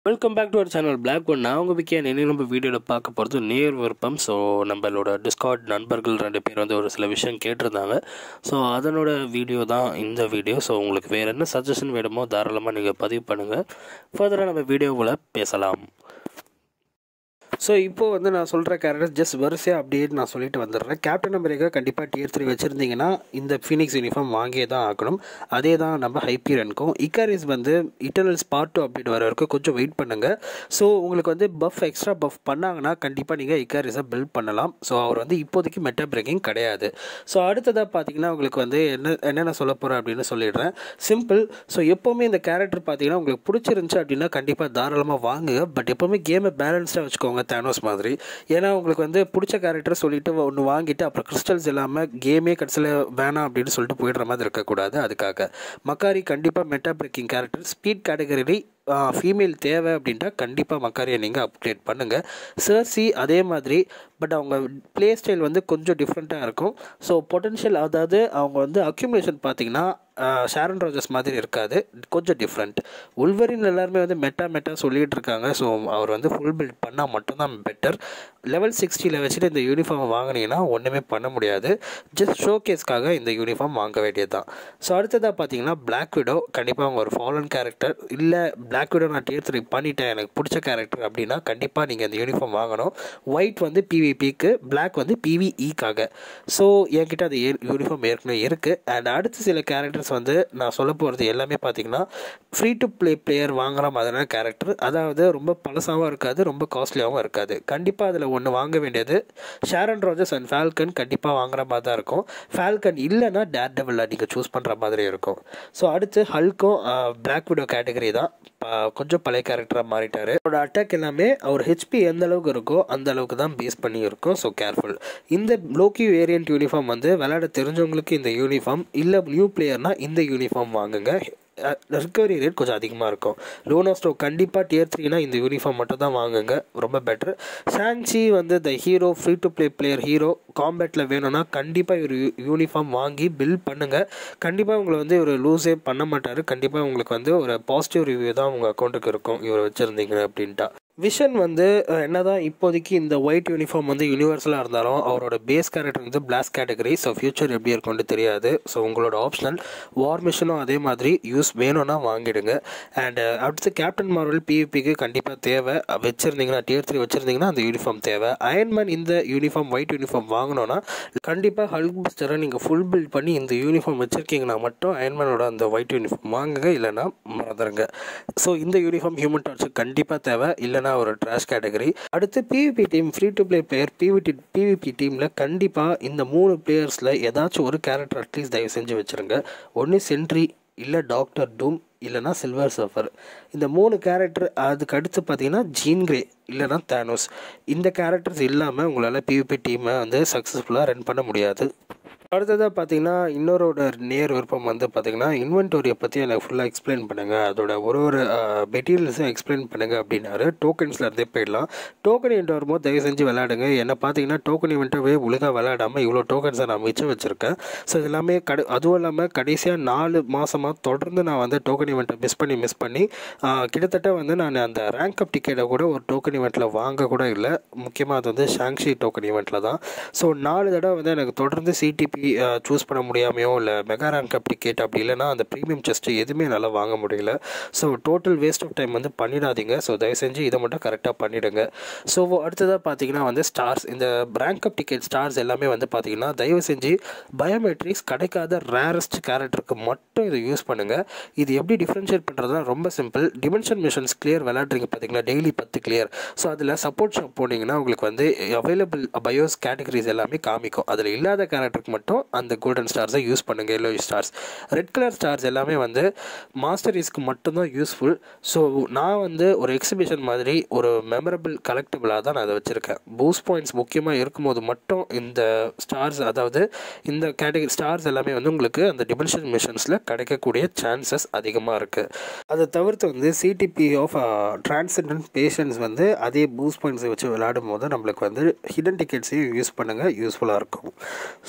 welcome back to our channel black one நான் உங்கள் விக்கே என்ன நம்ம வீடியோவில் பார்க்க போகிறது நேர் விருப்பம் ஸோ நம்மளோட டிஸ்கார்ட் நண்பர்கள் ரெண்டு பேர் வந்து ஒரு சில விஷயம் கேட்டிருந்தாங்க ஸோ அதனோட வீடியோ தான் இந்த வீடியோ ஸோ உங்களுக்கு வேறு என்ன சஜஷன் வேணுமோ தாராளமாக நீங்கள் பதிவு பண்ணுங்கள் ஃபர்தராக நம்ம வீடியோவில் பேசலாம் ஸோ இப்போ வந்து நான் சொல்கிற கேரக்டர் ஜஸ்ட் வரிசையாக அப்படியே நான் சொல்லிட்டு வந்துடுறேன் கேப்டன் அமெரிக்கா கண்டிப்பாக டியர் த்ரீ வச்சுருந்தீங்கன்னா இந்த ஃபினிக்ஸ் யூனிஃபார்ம் வாங்கியே தான் ஆக்கணும் அதே தான் நம்ம ஹைப்பீரனுக்கும் இக்காரிஸ் வந்து இட்டர்னல்ஸ் பார்ட் டூ அப்டேட் வர வரைக்கும் கொஞ்சம் வெயிட் பண்ணுங்கள் ஸோ உங்களுக்கு வந்து பஃப் எக்ஸ்ட்ரா பஃப் பண்ணாங்கன்னா கண்டிப்பாக நீங்கள் இக்காரிஸை பில்ட் பண்ணலாம் ஸோ அவர் வந்து இப்போதைக்கு மெட்டா பிரேக்கிங் கிடையாது ஸோ அடுத்ததாக பார்த்தீங்கன்னா உங்களுக்கு வந்து என்ன என்னென்ன சொல்ல போகிறேன் அப்படின்னு சொல்லிடுறேன் சிம்பிள் ஸோ எப்போவுமே இந்த கேரக்டர் பார்த்தீங்கன்னா உங்களுக்கு பிடிச்சிருந்துச்சு அப்படின்னா கண்டிப்பாக தாராளமாக வாங்குங்க பட் எப்போவுமே கேமை பேலன்ஸ்டாக வச்சுக்கோங்க தேனோஸ் மாதிரி ஏன்னா உங்களுக்கு வந்து பிடிச்ச கேரக்டர் சொல்லிட்டு ஒன்று வாங்கிட்டு அப்புறம் கிறிஸ்டல்ஸ் இல்லாமல் கேமே கடைசியில் வேணாம் அப்படின்னு சொல்லிட்டு போயிடுற மாதிரி இருக்கக்கூடாது அதுக்காக மக்காரி கண்டிப்பாக meta breaking character speed category female தேவை அப்படின்ட்டா கண்டிப்பாக மக்காரியை நீங்கள் அப்டேட் பண்ணுங்கள் சர்சி அதே மாதிரி பட் அவங்க ப்ளே ஸ்டைல் வந்து கொஞ்சம் டிஃப்ரெண்ட்டாக இருக்கும் ஸோ பொட்டென்ஷியல் அதாவது அவங்க வந்து அக்யூமுலேஷன் பார்த்தீங்கன்னா ஷாரன் ரோஜஸ் மாதிரி இருக்காது கொஞ்சம் டிஃப்ரெண்ட் உள்வரின் எல்லாருமே வந்து மெட்டா மெட்டா சொல்லிகிட்டு இருக்காங்க ஸோ அவர் வந்து ஃபுல் பில்ட் பண்ணால் மட்டும்தான் பெட்டர் லெவல் சிக்ஸ்டியில் வச்சுட்டு இந்த யூனிஃபார்ம் வாங்கினீங்கன்னா ஒன்றுமே பண்ண முடியாது ஜஸ்ட் ஷோ கேஸ்க்காக இந்த யூனிஃபார்ம் வாங்க வேண்டியது தான் ஸோ அடுத்ததாக பார்த்தீங்கன்னா பிளாக் விடோ கண்டிப்பாக அவங்க ஒரு ஃபாலன் கேரக்டர் இல்லை பிளாக் விடோ நான் டியர் த்ரீ பண்ணிட்டேன் எனக்கு பிடிச்ச கேரக்டர் அப்படின்னா கண்டிப்பாக நீங்கள் இந்த யூனிஃபார்ம் வாங்கணும் ஒயிட் வந்து பிவிபிக்கு பிளாக் வந்து பிவிஇக்காக ஸோ என்கிட்ட அது யூனிஃபார்ம் ஏற்கனவே இருக்குது அண்ட் அடுத்து சில கேரக்டர்ஸ் வந்து நான் சொல்ல போகிறது எல்லாமே பார்த்தீங்கன்னா ஃப்ரீ டு ப்ளே பிளேயர் வாங்குற மாதிரியான கேரக்டர் அதாவது ரொம்ப பழசாகவும் இருக்காது ரொம்ப காஸ்ட்லியாகவும் இருக்காது கண்டிப்பாக அதில் ஒன்று வாங்க வேண்டியது ஷேரன் ரோஜஸ் அண்ட் ஃபால்கன் கண்டிப்பாக வாங்குற மாதிரி தான் இருக்கும் ஃபால்கன் இல்லைன்னா டேர் டெவலில் நீங்கள் சூஸ் பண்ணுற மாதிரி இருக்கும் ஸோ அடுத்து ஹல்க்கும் பிளாக் விடோ கேட்டகரி தான் கொஞ்சம் பழைய கேரக்டராக மாறிட்டார் அவரோட அட்டாக் எல்லாமே அவர் ஹெச்பி எந்த அளவுக்கு இருக்கோ அந்த அளவுக்கு தான் பேஸ் பண்ணி இருக்கும் ஸோ கேர்ஃபுல் இந்த லோக்கி வேரியன்ட் யூனிஃபார்ம் வந்து விளையாட தெரிஞ்சவங்களுக்கு இந்த யூனிஃபார்ம் இல்லை நியூ பிளேயர்னால் இந்த யூனிஃபார்ம் வாங்குங்க ரிக்கவரி ரேட் கொஞ்சம் அதிகமாக இருக்கும் லோனாஸ்டோ கண்டிப்பாக டியர் த்ரீனா இந்த யூனிஃபார்ம் மட்டும் தான் வாங்குங்க ரொம்ப பெட்டர் ஷாங்சி வந்து the hero free to play player hero காம்பேட்டில் வேணும்னா கண்டிப்பாக ஒரு யூனிஃபார்ம் வாங்கி பில் பண்ணுங்கள் கண்டிப்பாக உங்களை வந்து இவர் லூஸே பண்ண மாட்டார் கண்டிப்பாக உங்களுக்கு வந்து ஒரு பாசிட்டிவ் ரிவ்யூ தான் உங்கள் அக்கௌண்ட்டுக்கு இருக்கும் இவர் வச்சுருந்தீங்க அப்படின்ட்டா விஷன் வந்து என்னதான் இப்போதைக்கு இந்த ஒயிட் யூனிஃபார்ம் வந்து யூனிவர்சலாக இருந்தாலும் அவரோட பேஸ் கேரக்டர் வந்து பிளாஸ் கேட்டகரி ஸோ ஃபியூச்சர் எப்படி இருக்கும்னு தெரியாது ஸோ உங்களோட ஆப்ஷனல் வார் மிஷனும் அதே மாதிரி யூஸ் வேணும்னா வாங்கிடுங்க அண்ட் அடுத்து கேப்டன் மார்வல் பிவிபிக்கு கண்டிப்பாக தேவை வச்சுருந்தீங்கன்னா டியர் த்ரீ வச்சுருந்தீங்கன்னா அந்த யூனிஃபார்ம் தேவை அயன்மேன் இந்த யூனிஃபார்ம் ஒயிட் யூனிஃபார்ம் வாங்கினோன்னா கண்டிப்பாக ஹல்க் பஸ்டரை நீங்கள் ஃபுல் பில்ட் பண்ணி இந்த யூனிஃபார்ம் வச்சுருக்கீங்கன்னா மட்டும் அயன்மேனோட அந்த ஒயிட் யூனிஃபார்ம் வாங்குங்க இல்லைனா மறந்துடுங்க ஸோ இந்த யூனிஃபார்ம் ஹியூமன் டார்ச்சு கண்டிப்பாக தேவை இல்லை இல்லைனா ஒரு ட்ராஷ் கேட்டகரி அடுத்து PVP team free to play player PVT PVP டீமில் கண்டிப்பாக இந்த மூணு பிளேயர்ஸில் ஏதாச்சும் ஒரு கேரக்டர் அட்லீஸ்ட் தயவு செஞ்சு வச்சுருங்க ஒன்று சென்ட்ரி இல்லை டாக்டர் டூம் இல்லைனா சில்வர் சஃபர் இந்த மூணு கேரக்டர் அதுக்கு அடுத்து பார்த்தீங்கன்னா ஜீன் கிரே இல்லைனா தேனோஸ் இந்த கேரக்டர்ஸ் இல்லாமல் உங்களால் பிவிபி டீமை வந்து சக்ஸஸ்ஃபுல்லாக ரன் பண்ண முடியாது அடுத்ததாக பார்த்தீங்கன்னா இன்னொரோட நேர் விருப்பம் வந்து பார்த்தீங்கன்னா இன்வென்டோரியை பற்றி எனக்கு ஃபுல்லாக எக்ஸ்பிளைன் பண்ணுங்கள் அதோட ஒரு ஒரு மெட்டீரியல்ஸும் எக்ஸ்பிளைன் பண்ணுங்கள் அப்படின்னாரு டோக்கன்ஸில் இருந்தே போயிடலாம் டோக்கன் இவெண்ட் வரும்போது தயவு செஞ்சு விளையாடுங்க என்ன பார்த்தீங்கன்னா டோக்கன் இவெண்ட்டவே ஒழுங்காக விளையாடாமல் இவ்வளோ டோக்கன்ஸை நான் மிச்சம் வச்சுருக்கேன் ஸோ இது எல்லாமே கடை அதுவும் இல்லாமல் கடைசியாக நாலு மாதமாக தொடர்ந்து நான் வந்து டோக்கன் இவெண்ட்டை மிஸ் பண்ணி மிஸ் பண்ணி கிட்டத்தட்ட வந்து நான் அந்த ரேங்க் அப் டிக்கெட்டை கூட ஒரு டோக்கன் இவெண்ட்டில் வாங்க கூட இல்லை முக்கியமாக அது வந்து ஷாங்ஷி டோக்கன் இவெண்ட்டில் தான் ஸோ நாலு தடவை வந்து எனக்கு தொடர்ந்து சிடிபி சூஸ் பண்ண முடியாமையோ இல்லை மெகா ரேங்க் அப் டிக்கெட் அப்படி இல்லைனா அந்த ப்ரீமியம் செஸ்ட்டு எதுவுமே என்னால் வாங்க முடியல so total waste of time வந்து பண்ணிடாதீங்க ஸோ தயவு செஞ்சு இதை மட்டும் கரெக்டாக பண்ணிவிடுங்க ஸோ அடுத்ததாக பார்த்தீங்கன்னா வந்து ஸ்டார்ஸ் இந்த ரேங்க் அப் டிக்கெட் ஸ்டார்ஸ் எல்லாமே வந்து பார்த்தீங்கன்னா தயவு செஞ்சு பயோமெட்ரிக்ஸ் கிடைக்காத ரேரஸ்ட் கேரக்டருக்கு மட்டும் இதை யூஸ் பண்ணுங்கள் இது எப்படி டிஃப்ரென்ஷியேட் பண்ணுறதுனா ரொம்ப சிம்பிள் டிமென்ஷன் மிஷன்ஸ் கிளியர் விளையாடுறீங்க பார்த்தீங்களா டெய்லி பத்து கிளியர் ஸோ அதில் சப்போர்ட் ஷாப் போனீங்கன்னா உங்களுக்கு வந்து அவைலபிள் பயோஸ் கேட்டகரிஸ் எல்லாமே காமிக்கும் அதில் இல்லாத கேரக்டருக்கு மட்டும் அந்த கோல்டன் ஸ்டார்ஸை யூஸ் பண்ணுங்கள் yellow stars red colour stars எல்லாமே வந்து மாஸ்டரிஸ்க்கு மட்டும்தான் யூஸ்ஃபுல் ஸோ நான் வந்து ஒரு எக்ஸிபிஷன் மாதிரி ஒரு மெமரபிள் கலெக்டிபிளாக தான் நான் அதை வச்சுருக்கேன் பூஸ்ட் பாயிண்ட்ஸ் முக்கியமாக இருக்கும்போது மட்டும் இந்த ஸ்டார்ஸ் அதாவது இந்த கேட்டகரி ஸ்டார்ஸ் எல்லாமே வந்து உங்களுக்கு அந்த டிமென்ஷன் மிஷன்ஸில் கிடைக்கக்கூடிய சான்சஸ் அதிகமாக இருக்குது அதை தவிர்த்து வந்து சிடிபி ஆஃப் டிரான்சென்டன்ட் பேஷன்ஸ் வந்து அதே பூஸ்ட் பாயிண்ட்ஸை வச்சு விளையாடும் போது நம்மளுக்கு வந்து ஹிடன் டிக்கெட்ஸையும் யூஸ் பண்ணுங்கள் யூஸ்ஃபுல்லாக இருக்கும் ஸோ ஃபைனல்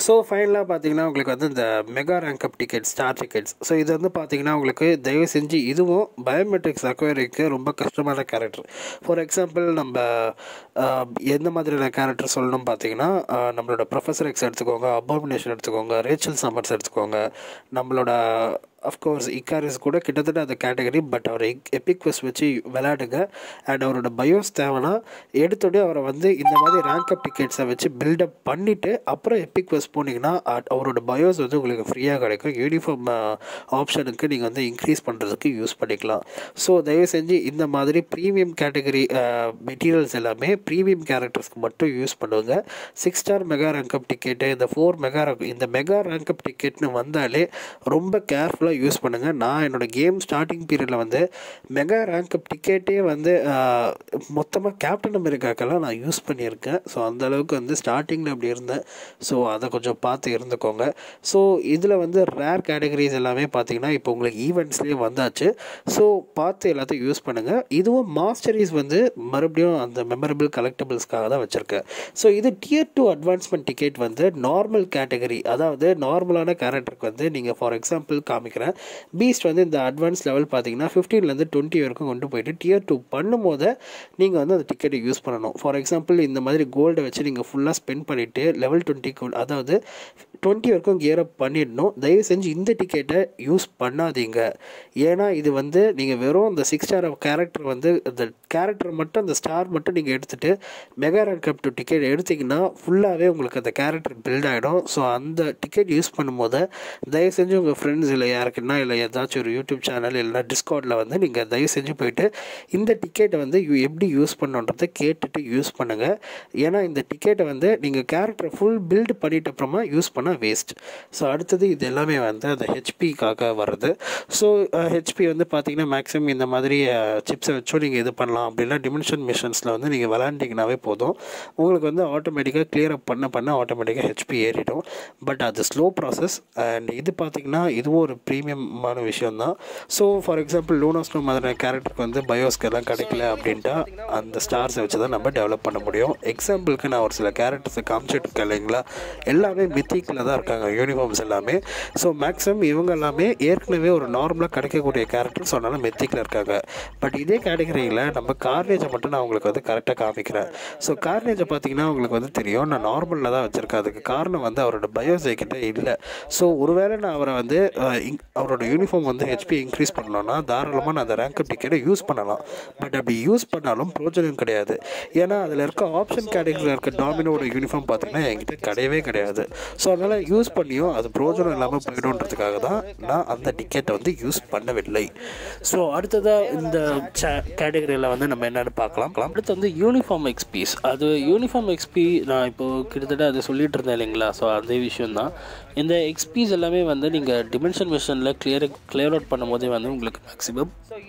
ஃபைனலாக பார்த்தீங்கன்னா உங்களுக்கு வந்து இந்த mega rank up ticket star tickets so இது வந்து பார்த்தீங்கன்னா உங்களுக்கு தயவு செஞ்சு இதுவும் பயோமெட்ரிக்ஸ் அக்வயரிக்கு ரொம்ப கஷ்டமான கேரக்டர் ஃபார் எக்ஸாம்பிள் நம்ம ஆஹ், எந்த மாதிரியான கேரக்டர் சொல்லணும் பார்த்தீங்கன்னா ஆஹ், நம்மளோட ப்ரொஃபஸர் எக்ஸ் எடுத்துக்கோங்க அபாமினேஷன் எடுத்துக்கோங்க ரேச்சல் சம்மர்ஸ் எடுத்துக்கோங்க நம்மளோட அஃப்கோர்ஸ் இக்காரிஸ் கூட கிட்டத்தட்ட அந்த கேட்டகரி பட் அவர் எபிக் குவெஸ்ட் வச்சு விளையாடுங்க அண்ட் அவரோட பயோஸ் தேவைன்னா எடுத்தோடனே அவரை வந்து இந்த மாதிரி ரேங்க் அப் டிக்கெட்ஸை வச்சு பில்டப் பண்ணிவிட்டு அப்புறம் எபிக் குவெஸ்ட் போனீங்கன்னா அ- அவரோட பயோஸ் வந்து உங்களுக்கு ஃப்ரீயாக கிடைக்கும் யூனிஃபார்ம் ஆப்ஷனுக்கு நீங்கள் வந்து இன்க்ரீஸ் பண்ணுறதுக்கு யூஸ் பண்ணிக்கலாம் ஸோ தயவு செஞ்சு இந்த மாதிரி ப்ரீமியம் கேட்டகரி மெட்டீரியல்ஸ் எல்லாமே ப்ரீமியம் கேரக்டர்ஸ்க்கு மட்டும் யூஸ் பண்ணுவாங்க six star mega rank up ticket இந்த ஃபோர் மெகா இந்த மெகா ரேங்க் அப் டிக்கெட்னு வந்தாலே ரொம்ப கேர்ஃபுல்லாக யூஸ் பண்ணுங்கள் நான் என்னோட கேம் ஸ்டார்டிங் பீரியடில் வந்து மெகா ரேங்க் அப் டிக்கெட்டே வந்து மொத்தமாக கேப்டன் அமெரிக்காக்கெல்லாம் நான் யூஸ் பண்ணியிருக்கேன் ஸோ அந்த அளவுக்கு வந்து ஸ்டார்டிங்கில் அப்படி இருந்தேன் ஸோ அதை கொஞ்சம் பார்த்து இருந்துக்கோங்க ஸோ இதில் வந்து ரேர் கேட்டகரிஸ் எல்லாமே பார்த்தீங்கன்னா இப்போ உங்களுக்கு ஈவெண்ட்ஸ்லேயே வந்தாச்சு ஸோ பார்த்து எல்லாத்தையும் யூஸ் பண்ணுங்கள் இதுவும் மாஸ்டரிஸ் வந்து மறுபடியும் அந்த மெமரபிள் கலெக்டபிள்ஸ்க்காக தான் வச்சுருக்கேன் ஸோ இது டியர் டூ அட்வான்ஸ்மெண்ட் டிக்கெட் வந்து நார்மல் கேட்டகரி அதாவது நார்மலான கேரக்டருக்கு வந்து நீங்கள் ஃபார் எக்ஸாம்பிள் காமிக்கிறேன் பீஸ்ட் வந்து இந்த அட்வான்ஸ் லெவல் பார்த்தீங்கன்னா ஃபிஃப்டீன்லேருந்து டுவெண்ட்டி வரைக்கும் கொண்டு போயிட்டு டியர் டூ பண்ணும்போது நீங்கள் வந்து அந்த டிக்கெட்டை யூஸ் பண்ணணும் ஃபார் எக்ஸாம்பிள் இந்த மாதிரி கோல்டை வச்சு நீங்கள் ஃபுல்லாக ஸ்பெண்ட் பண்ணிவிட்டு லெவல் டுவெண்ட்டிக்கு அதாவது டுவெண்ட்டி வரைக்கும் கியர் அப் பண்ணிடணும் தயவு செஞ்சு இந்த டிக்கெட்டை யூஸ் பண்ணாதீங்க ஏன்னா இது வந்து நீங்கள் வெறும் இந்த சிக்ஸ் ஸ்டார் கேரக்டர் வந்து இந்த கேரக்டர் மட்டும் அந்த ஸ்டார் மட்டும் நீங்கள் எடுத்துகிட்டு mega rank up to ticket எடுத்தீங்கன்னா ஃபுல்லாகவே உங்களுக்கு அந்த கேரக்டர் பில்ட் ஆகிடும் ஸோ அந்த டிக்கெட் யூஸ் பண்ணும்போது தயவு செஞ்சு உங்கள் ஃப்ரெண்ட்ஸ் இல்லை யாருக்குன்னா இல்லை ஏதாச்சும் ஒரு யூடியூப் சேனல் இல்லைனா டிஸ்கவுண்டில் வந்து நீங்கள் தயவு செஞ்சு போயிட்டு இந்த டிக்கெட்டை வந்து யூ எப்படி யூஸ் பண்ணுன்றதை கேட்டுட்டு யூஸ் பண்ணுங்கள் ஏன்னா இந்த டிக்கெட்டை வந்து நீங்கள் கேரக்டரை ஃபுல் பில்டு பண்ணிட்ட அப்புறமா யூஸ் பண்ணால் வேஸ்ட் ஸோ அடுத்தது இது எல்லாமே வந்து அந்த ஹெச்பிக்காக வருது ஸோ ஹெச்பி வந்து பார்த்தீங்கன்னா மேக்ஸிமம் இந்த மாதிரி சிப்ஸை வச்சும் நீங்கள் இது பண்ணலாம் அப்படின்னா டிமென்ஷன் மிஷன்ஸில் வந்து நீங்கள் விளாண்டிங்கனாவே போதும் உங்களுக்கு வந்து ஆட்டோமேட்டிக்காக கிளியர் அப் பண்ண பண்ண ஆட்டோமேட்டிக்காக ஹெச்பி ஏறிடும் பட் அது ஸ்லோ ப்ராசஸ் அண்ட் இது பார்த்தீங்கன்னா இதுவும் ஒரு ப்ரீமியமான விஷயம் தான் ஸோ ஃபார் எக்ஸாம்பிள் லூனாஸ்னோ மாதிரியான கேரக்டருக்கு வந்து பயோஸ்க்கு எல்லாம் கிடைக்கல அப்படின்ட்டா அந்த ஸ்டார்ஸை வச்சு தான் நம்ம டெவலப் பண்ண முடியும் எக்ஸாம்பிளுக்கு நான் ஒரு சில கேரக்டர்ஸை காமிச்சிட்டு இருக்கேன் இல்லைங்களா எல்லாமே மித்திக்கில் தான் இருக்காங்க யூனிஃபார்ம்ஸ் எல்லாமே ஸோ மேக்ஸிமம் இவங்க எல்லாமே ஏற்கனவே ஒரு நார்மலாக கிடைக்கக்கூடிய கேரக்டர்ஸ் அதனால மெத்திக்கில் இருக்காங்க பட் இதே கேட்டகரியில் நம்ம கார்னேஜை மட்டும் நான் உங்களுக்கு வந்து கரெக்டாக காமிக்கிறேன் ஸோ கார்னேஜை பார்த்தீங்கன்னா உங்களுக்கு வந்து தெரியும் நான் நார்மலில் தான் வச்சுருக்கேன் அதுக்கு காரணம் வந்து அவரோட பயோசை கிட்ட இல்லை ஸோ ஒருவேளை நான் அவரை வந்து அஹ், இங்- அவரோட யூனிஃபார்ம் வந்து ஹெச்பி இன்க்ரீஸ் பண்ணணும்னா தாராளமாக நான் அந்த ரேங்க் டிக்கெட்டை யூஸ் பண்ணலாம் பட் அப்படி யூஸ் பண்ணாலும் பிரோஜனம் கிடையாது ஏன்னா அதில் இருக்க ஆப்ஷன் கேட்டகரியில் இருக்க டாமினோட யூனிஃபார்ம் பார்த்தீங்கன்னா என்கிட்ட கிடையவே கிடையாது ஸோ அதனால் யூஸ் பண்ணியும் அது பிரோஜனம் இல்லாமல் போயிடும்ன்றதுக்காக தான் நான் அந்த டிக்கெட்டை வந்து யூஸ் பண்ணவில்லை ஸோ அடுத்ததாக இந்த கேட்டகரியில் வந்து நம்ம என்னென்னு பார்க்கலாம் அடுத்து வந்து யூனிஃபார்ம் எக்ஸ்பீஸ் அது யூனிஃபார்ம் எக்ஸ்பி நான் இப்போது கிட்டத்தட்ட அது சொல்லிட்டு இருந்தேன் இல்லைங்களா ஸோ அதே விஷயம் தான் இந்த எக்ஸ்பீஸ் எல்லாமே வந்து நீங்கள் டிமென்ஷன் மிஷனில் கிளியர் கிளியர் அவுட் பண்ணும்போதே வந்து உங்களுக்கு மேக்ஸிமம்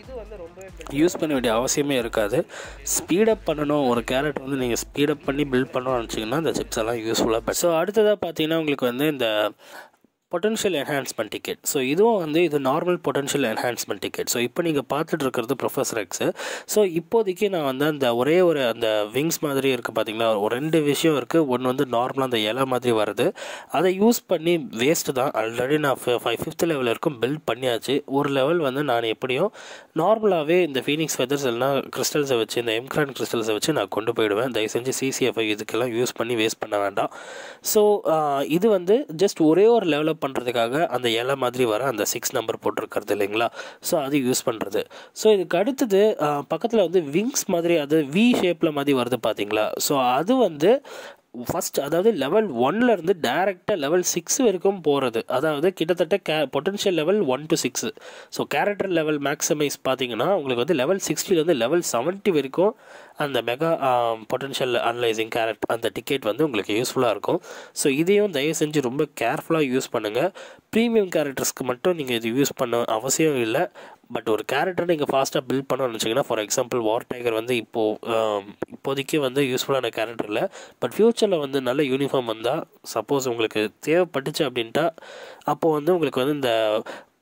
யூஸ் பண்ண வேண்டிய அவசியமே இருக்காது ஸ்பீடப் பண்ணணும் ஒரு கேரக்டர் வந்து நீங்கள் ஸ்பீடப் பண்ணி பில்ட் பண்ணணும்னு நினச்சிங்கன்னா இந்த சிப்ஸ் எல்லாம் யூஸ்ஃபுல்லாக ஸோ அடுத்ததாக பார்த்தீங்கன்னா உங்களுக்கு வந்து இந்த பொட்டன்ஷியல் என்ஹான்ஸ்மெண்ட் டிக்கெட் ஸோ இதுவும் வந்து இது normal potential enhancement ticket so இப்போ நீங்கள் பார்த்துட்டு இருக்கிறது ப்ரொஃபஸர் எக்ஸு ஸோ இப்போதைக்கு நான் வந்து அந்த ஒரே ஒரு அந்த விங்ஸ் மாதிரி இருக்குது பார்த்தீங்களா ஒரு ரெண்டு விஷயம் இருக்குது ஒன்று வந்து நார்மலாக அந்த இலை மாதிரி வருது அதை யூஸ் பண்ணி வேஸ்ட்டு தான் ஆல்ரெடி நான் ஃபைவ் ஃபிஃப்த் லெவல் வரைக்கும் பில்ட் பண்ணியாச்சு ஒரு லெவல் வந்து நான் எப்படியும் நார்மலாகவே இந்த ஃபீனிக்ஸ் ஃபெதர்ஸ் எல்லாம் கிறிஸ்டல்ஸை வச்சு இந்த எம்க்ரான் கிறிஸ்டல்ஸை வச்சு நான் கொண்டு போயிடுவேன் தயவு செஞ்சு சிசிஎஃப்ஐ இதுக்கெல்லாம் யூஸ் பண்ணி வேஸ்ட் பண்ண வேண்டாம் ஸோ இது வந்து ஜஸ்ட் ஒரே ஒரு லெவலப் பண்ணுறதுக்காக அந்த இலை மாதிரி வர அந்த சிக்ஸ் நம்பர் போட்டிருக்கிறது இல்லைங்களா ஸோ அது யூஸ் பண்ணுறது ஸோ இதுக்கு அடுத்தது பக்கத்தில் வந்து விங்ஸ் மாதிரி அது வி ஷேப்பில் மாதிரி வருது பார்த்தீங்களா ஸோ அது வந்து ஃபஸ்ட் அதாவது லெவல் ஒன்லேருந்து டேரெக்டாக லெவல் சிக்ஸ் வரைக்கும் போகிறது அதாவது கிட்டத்தட்ட கே potential level one to six so character level maximise பார்த்தீங்கன்னா உங்களுக்கு வந்து லெவல் சிக்ஸ்டிலேருந்து லெவல் செவன்ட்டி வரைக்கும் அந்த மெகா பொட்டன்ஷியல் அனலைசிங் கேரக்டர் அந்த டிக்கெட் வந்து உங்களுக்கு யூஸ்ஃபுல்லாக இருக்கும் ஸோ இதையும் தயவு செஞ்சு ரொம்ப கேர்ஃபுல்லாக யூஸ் பண்ணுங்கள் ப்ரீமியம் கேரக்டர்ஸ்க்கு மட்டும் நீங்கள் இது யூஸ் பண்ண அவசியம் இல்லை பட் ஒரு கேரக்டர் நீங்கள் ஃபாஸ்ட்டாக பில்ட் பண்ணணும்னு நினச்சிங்கன்னா ஃபார் எக்ஸாம்பிள் வார் டைகர் வந்து இப்போது இப்போதைக்கு வந்து யூஸ்ஃபுல்லான கேரக்டர் இல்லை பட் ஃப்யூச்சரில் வந்து நல்ல யூனிஃபார்ம் வந்தால் சப்போஸ் உங்களுக்கு தேவைப்பட்டுச்சு அப்படின்ட்டா அப்போது வந்து உங்களுக்கு வந்து இந்த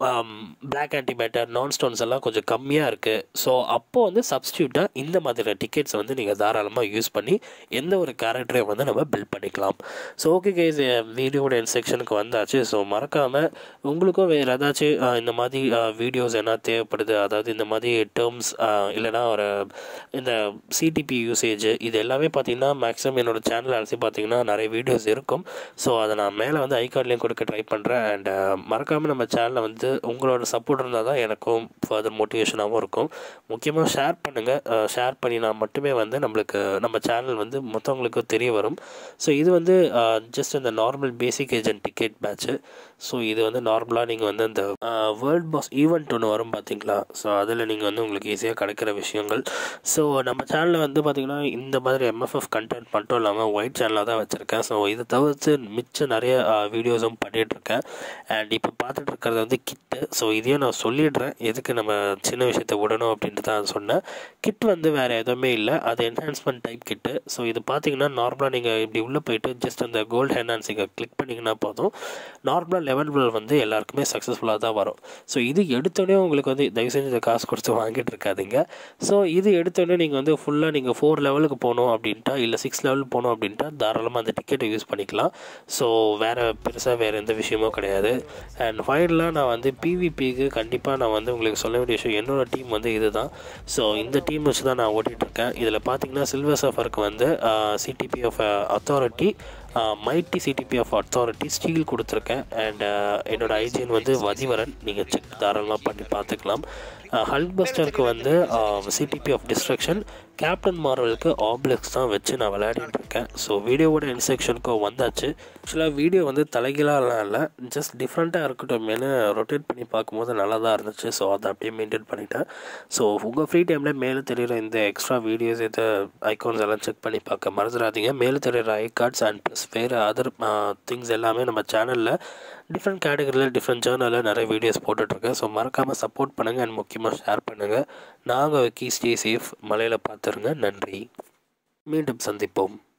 பிளாக் ஆன்டிமேட்டர் நான் ஸ்டோன்ஸ் எல்லாம் கொஞ்சம் கம்மியாக இருக்குது ஸோ அப்போது வந்து சப்ஸ்டியூட்டாக இந்த மாதிரியான டிக்கெட்ஸ் வந்து நீங்கள் தாராளமாக யூஸ் பண்ணி எந்த ஒரு கேரக்டரையும் வந்து நம்ம பில்ட் பண்ணிக்கலாம் ஸோ ஓகே கேஸ் வீடியோட என் செக்ஷனுக்கு வந்தாச்சு ஸோ மறக்காமல் உங்களுக்கும் வேறு ஏதாச்சும் அஹ், இந்த மாதிரி வீடியோஸ் என்ன தேவைப்படுது அதாவது இந்த மாதிரி டேர்ம்ஸ் இல்லைனா ஒரு இந்த சிடிபி யூசேஜ் இது எல்லாமே பார்த்தீங்கன்னா மேக்ஸிமம் என்னோட சேனல் அலசி பார்த்தீங்கன்னா நிறைய வீடியோஸ் இருக்கும் ஸோ அதை நான் மேலே வந்து ஐகார்ட்லேயும் கொடுக்க ட்ரை பண்ணுறேன் அண்ட் மறக்காமல் நம்ம சேனலில் வந்து உங்களோட சப்போர்ட் இருந்தால் தான் எனக்கும் ஃபர்தர் மோட்டிவேஷனாகவும் இருக்கும் முக்கியமாக ஷேர் பண்ணுங்கள் ஷேர் பண்ணினா மட்டுமே வந்து நம்மளுக்கு நம்ம சேனல் வந்து மற்றவங்களுக்கு தெரிய வரும் ஸோ இது வந்து ஜஸ்ட் இந்த normal basic agent ticket patch so இது வந்து நார்மலாக நீங்கள் வந்து இந்த வேர்ல்ட் பாஸ் ஈவெண்ட் ஒன்று வரும் பார்த்தீங்களா ஸோ அதில் நீங்கள் வந்து உங்களுக்கு ஈஸியாக கிடைக்கிற விஷயங்கள் ஸோ நம்ம சேனலில் வந்து பார்த்திங்கன்னா இந்த மாதிரி எம்எஃப்எஃப் கண்டென்ட் மட்டும் இல்லாமல் ஒயிட் சேனலாக தான் வச்சுருக்கேன் ஸோ இதை தவிர்த்து மிச்சம் நிறைய வீடியோஸும் பண்ணிகிட்ருக்கேன் அண்ட் இப்போ பார்த்துட்டு இருக்கிறது வந்து கிட்டு ஸோ இதையும் நான் சொல்லிடுறேன் எதுக்கு நம்ம சின்ன விஷயத்தை விடணும் அப்படின்ட்டு தான் சொன்னேன் கிட் வந்து வேறு எதுவுமே இல்லை அது என்ஹான்ஸ்மெண்ட் டைப் கிட்டு ஸோ இது பார்த்தீங்கன்னா நார்மலாக நீங்கள் இப்படி உள்ளே போயிட்டு ஜஸ்ட் அந்த கோல்டு என்ஹான்சிங்கை கிளிக் பண்ணிங்கன்னா போதும் நார்மலாக லெவல் வந்து எல்லாருக்குமே சக்ஸஸ்ஃபுல்லாக தான் வரும் ஸோ இது எடுத்தோடனே உங்களுக்கு வந்து தயவு செஞ்சு இதை காசு கொடுத்து வாங்கிட்டு இருக்காதீங்க ஸோ இது எடுத்தோடனே நீங்கள் வந்து ஃபுல்லாக நீங்கள் ஃபோர் லெவலுக்கு போகணும் அப்படின்ட்டா இல்லை சிக்ஸ் லெவல் போகணும் அப்படின்ட்டா தாராளமாக அந்த டிக்கெட்டை யூஸ் பண்ணிக்கலாம் ஸோ வேறு பெருசாக வேறு எந்த விஷயமும் கிடையாது அண்ட் ஃபைனலாக நான் வந்து பிவிபிக்கு கண்டிப்பாக நான் வந்து உங்களுக்கு சொல்ல வேண்டிய விஷயம் என்னோட டீம் வந்து இதுதான் ஸோ இந்த டீம் வச்சு தான் நான் ஓட்டிகிட்ருக்கேன் இதில் பார்த்தீங்கன்னா சில்வர் சஃபருக்கு வந்து CDB of authority mighty CDB of authority steel கொடுத்துருக்கேன் அண்ட் என்னோட ஐஜிஎன் வந்து வதிவரன் நீங்கள் செக் தாராளமாக பண்ணி பார்த்துக்கலாம் ஹல்க் பஸ்டருக்கு வந்து சிடிபி ஆஃப் டிஸ்ட்ரக்ஷன் கேப்டன் மார்வலுக்கு ஆப்ளெக்ஸ் தான் வச்சு நான் விளையாடிட்டு இருக்கேன் ஸோ வீடியோவோட இன்ஸ்ட்ரக்ஷனுக்கும் வந்தாச்சு ஆக்சுவலாக வீடியோ வந்து தலைகளாலாம் இல்லை ஜஸ்ட் டிஃப்ரெண்ட்டாக இருக்கட்டும்னு ரொட்டேட் பண்ணி பார்க்கும்போது நல்லா தான் இருந்துச்சு ஸோ அதை அப்படியே மெயின்டைன் பண்ணிட்டேன் ஸோ உங்கள் ஃப்ரீ டைமில் மேலே தெரியுற இந்த எக்ஸ்ட்ரா வீடியோஸ் இதை ஐகான்ஸ் எல்லாம் செக் பண்ணி பார்க்க மறந்துடாதீங்க மேலே தெரியுற ஐ கார்ட்ஸ் அண்ட் ப்ளஸ் வேறு அதர் திங்ஸ் எல்லாமே நம்ம சேனலில் டிஃப்ரெண்ட் கேட்டகரியில் டிஃப்ரெண்ட் சேனலில் நிறைய வீடியோஸ் போட்டுட்ருக்கேன் ஸோ மறக்காமல் சப்போர்ட் பண்ணுங்கள் அண்ட் முக்கியமாக ஷேர் பண்ணுங்கள் நாங்கள் கீ ஸ்டே சேஃப் மலையில் பார்த்துருங்க நன்றி மீண்டும் சந்திப்போம்